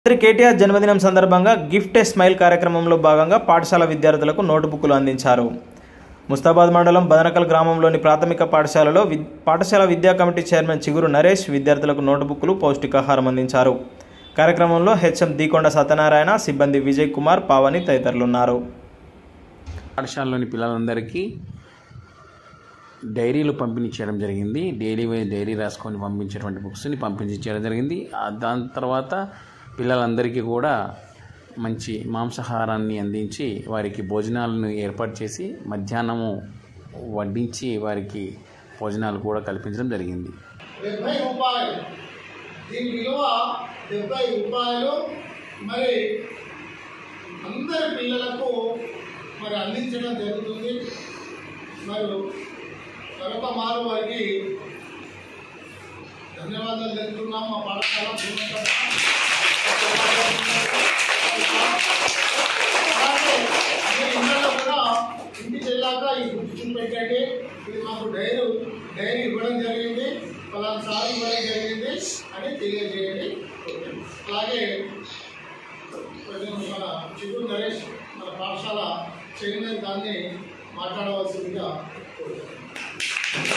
మంత్రి కేటీఆర్ జన్మదినం సందర్భంగా గిఫ్ట్ ఏ స్మైల్ కార్యక్రమంలో భాగంగా పాఠశాల విద్యార్థులకు నోటుబుక్లు అందించారు ముస్తాబాద్ మండలం బదనకల్ గ్రామంలోని ప్రాథమిక పాఠశాలలో వి పాఠశాల విద్యా కమిటీ చైర్మన్ చిగురు నరేష్ విద్యార్థులకు నోటుబుక్లు పౌష్టికాహారం అందించారు కార్యక్రమంలో హెచ్ఎం దీకొండ సత్యనారాయణ సిబ్బంది విజయ్ కుమార్ పావని తదితరులున్నారు పాఠశాలలోని పిల్లలందరికీ డైరీలు పంపిణీ చేయడం జరిగింది డైలీ వైజ్ డైరీ రాసుకొని పంపించేటువంటి బుక్స్ని పంపించి చేయడం జరిగింది ఆ దాని తర్వాత పిల్లలందరికీ కూడా మంచి మాంసాహారాన్ని అందించి వారికి భోజనాలను ఏర్పాటు చేసి మధ్యాహ్నము వడ్డించి వారికి భోజనాలు కూడా కల్పించడం జరిగింది డెబ్బై రూపాయలు దీని విలువ డెబ్బై రూపాయలు మరి అందరి పిల్లలకు మరి అందించడం జరుగుతుంది మరి మరొక మారు వారికి ధన్యవాదాలు తెలుపుతున్నాం మా పాఠశాల అలాగే మీ ఇళ్ళలో కూడా ఇంటికి వెళ్ళాక ఈ గుర్తు చూపెట్టండి ఇది మాకు డైరీ డైరీ ఇవ్వడం జరిగింది పలానా సారి ఇవ్వడం జరిగింది అని తెలియజేయండి అలాగే కొంచెం మన చిత్తూరు నరేష్ మన పాఠశాల చైర్మన్ దాన్ని మాట్లాడవలసిందిగా కోరుతున్నాను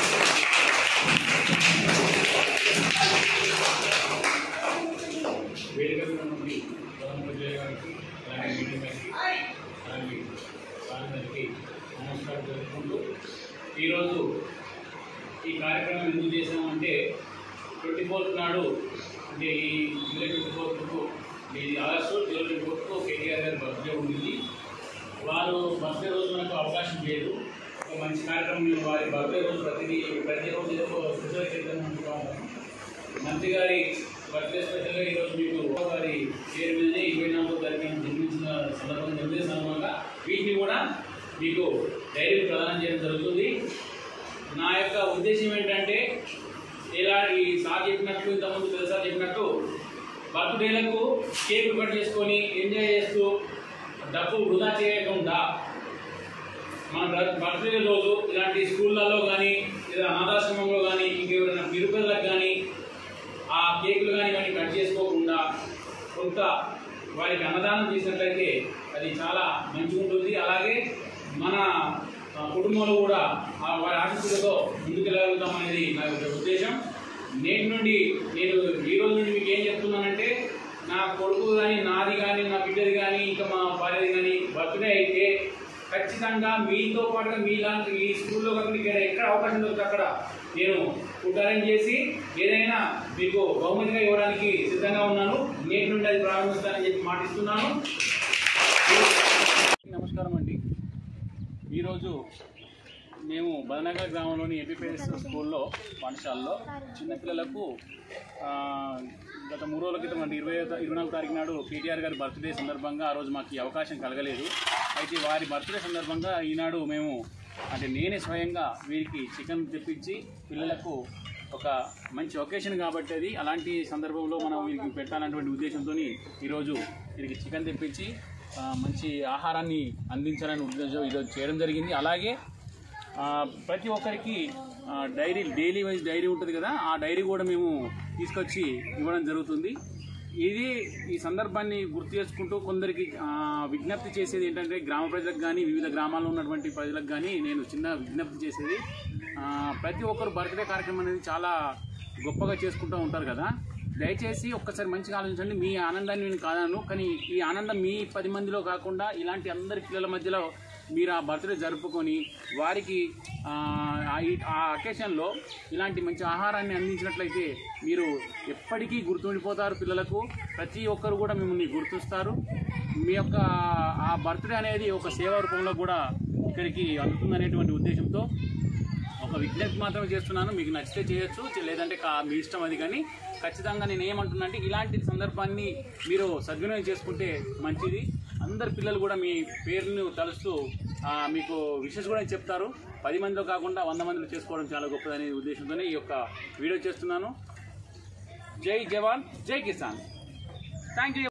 వేదిక మీద నుండి ప్రధానమంత్రి గారికి అలాగే మీటింగ్ గారికి అలాగే సార్కి నమస్కారం తెలుపుకుంటూ ఈరోజు ఈ కార్యక్రమం ఎందుకు చేసామంటే ట్వంటీ ఫోర్త్ నాడు అంటే ఈ జూలై ట్వంటీ ఫోర్త్కు ఇది ఆగస్టు జూలై ట్వంటీ ఫోర్త్కు కేటీఆర్ గారి బర్త్డే ఉంది వారు బర్త్డే రోజు మనకు అవకాశం లేదు ఒక మంచి కార్యక్రమం మేము వారి బర్త్డే రోజు ప్రతిదీ ప్రతి రోజు ఏదో ఒక స్పెషల్ చేద్దాం అనుకుంటున్నాము మంత్రి గారి బర్త్డే స్పెషల్గా ఈరోజు మీకు వారి పేరు మీదనే ఇరవై నాలుగో తారీఖున జన్మించిన సందర్భంగా జన్మదిన సందర్భంగా వీటిని కూడా మీకు డైరీ ప్రదానం చేయడం జరుగుతుంది నా యొక్క ఉద్దేశం ఏంటంటే ఇలా ఈ సార్ చెప్పినట్లు ఇంతకుముందు పెద్ద సార్ చెప్పినట్టు బర్త్డేలకు కేక్ కట్ చేసుకొని ఎంజాయ్ చేస్తూ డబ్బు వృధా చేయకుండా మన బర్- బర్త్డే రోజు ఇలాంటి స్కూళ్ళల్లో కానీ లేదా అనాథాశ్రమంలో కానీ ఇంకెవరైనా నిరుపేదలకు కానీ ఆ కేకులు కానీ ఇవన్నీ కట్ చేసుకోకుండా కొంత వారికి అన్నదానం చేసినట్లయితే అది చాలా మంచిగా ఉంటుంది అలాగే మన ఆ, కుటుంబంలో కూడా ఆ వారి ఆశీస్సులతో ముందుకెళ్ళగలుగుతాం అనేది నా యొక్క ఉద్దేశం నేటి నుండి నేను ఈ రోజు నుండి మీకు ఏం చెప్తున్నానంటే నా కొడుకు కానీ నాది కానీ నా బిడ్డది కానీ ఇంకా మా భార్యది కానీ బర్త్డే అయితే ఖచ్చితంగా మీతో పాటుగా మీలాంటి ఈ స్కూల్లో కాకుండా ఇక్కడ ఎక్కడ అవకాశం దొరికితే అక్కడ నేను ఫుడ్ అరేంజ్ చేసి ఏదైనా మీకు బహుమతిగా ఇవ్వడానికి సిద్ధంగా ఉన్నాను నేటి నుండి అది ప్రారంభిస్తానని చెప్పి మాటిస్తున్నాను నమస్కారం అండి ఈరోజు మేము బదనగర్ గ్రామంలోని ఏపీపీఎస్ స్కూల్లో పాఠశాలలో చిన్నపిల్లలకు ఆ, గత మూడు రోజుల క్రితం అంటే ఇరవై ఇరవై నాలుగు తారీఖు నాడు కేటీఆర్ గారి బర్త్డే సందర్భంగా ఆ రోజు మాకు ఈ అవకాశం కలగలేదు అయితే వారి బర్త్డే సందర్భంగా ఈనాడు మేము అంటే నేనే స్వయంగా వీరికి చికెన్ తెప్పించి పిల్లలకు ఒక మంచి ఒకేషన్ కాబట్టి అది అలాంటి సందర్భంలో మనం వీరికి పెట్టాలన్నటువంటి ఉద్దేశంతో ఈరోజు వీరికి చికెన్ తెప్పించి ఆ, మంచి ఆహారాన్ని అందించాలని ఉద్దేశం ఈరోజు చేయడం జరిగింది అలాగే ఆ, ప్రతి ఒక్కరికి ఆ, డైరీ డైలీ వైజ్ డైరీ ఉంటుంది కదా ఆ డైరీ కూడా మేము తీసుకొచ్చి ఇవ్వడం జరుగుతుంది ఇది ఈ సందర్భాన్ని గుర్తు చేసుకుంటూ కొందరికి ఆ, విజ్ఞప్తి చేసేది ఏంటంటే గ్రామ ప్రజలకు కానీ వివిధ గ్రామాల్లో ఉన్నటువంటి ప్రజలకు కానీ నేను చిన్న విజ్ఞప్తి చేసేది ఆ, ప్రతి ఒక్కరు బర్త్డే కార్యక్రమం అనేది చాలా గొప్పగా చేసుకుంటూ ఉంటారు కదా దయచేసి ఒక్కసారి మంచిగా ఆలోచించండి మీ ఆనందాన్ని నేను కాదను కానీ ఈ ఆనందం మీ పది మందిలో కాకుండా ఇలాంటి అందరి పిల్లల మధ్యలో మీరు ఆ బర్త్డే జరుపుకొని వారికి ఆ, ఆ ఈ- ఆ అకేషన్లో ఇలాంటి మంచి ఆహారాన్ని అందించినట్లయితే మీరు ఎప్పటికీ గుర్తుండిపోతారు పిల్లలకు ప్రతి ఒక్కరు కూడా మిమ్మల్ని గుర్తిస్తారు మీ యొక్క ఆ బర్త్డే అనేది ఒక సేవా రూపంలో కూడా ఇక్కడికి అందుతుందనేటువంటి ఉద్దేశంతో ఒక విజ్ఞప్తి మాత్రమే చేస్తున్నాను మీకు నచ్చితే చేయొచ్చు చే- లేదంటే కా- మీ ఇష్టం అది కానీ ఖచ్చితంగా నేను ఏమంటున్నా అంటే ఇలాంటి సందర్భాన్ని మీరు సద్వినియోగం చేసుకుంటే మంచిది అందరు పిల్లలు కూడా మీ పేరును తలుస్తూ ఆ, మీకు విషెస్ కూడా చెప్తారు పది మందిలో కాకుండా వంద మందిలో చేసుకోవడం చాలా గొప్పదనే ఉద్దేశంతోనే ఈ యొక్క వీడియో చేస్తున్నాను జై జవాన్ జై కిసాన్ థ్యాంక్ యూ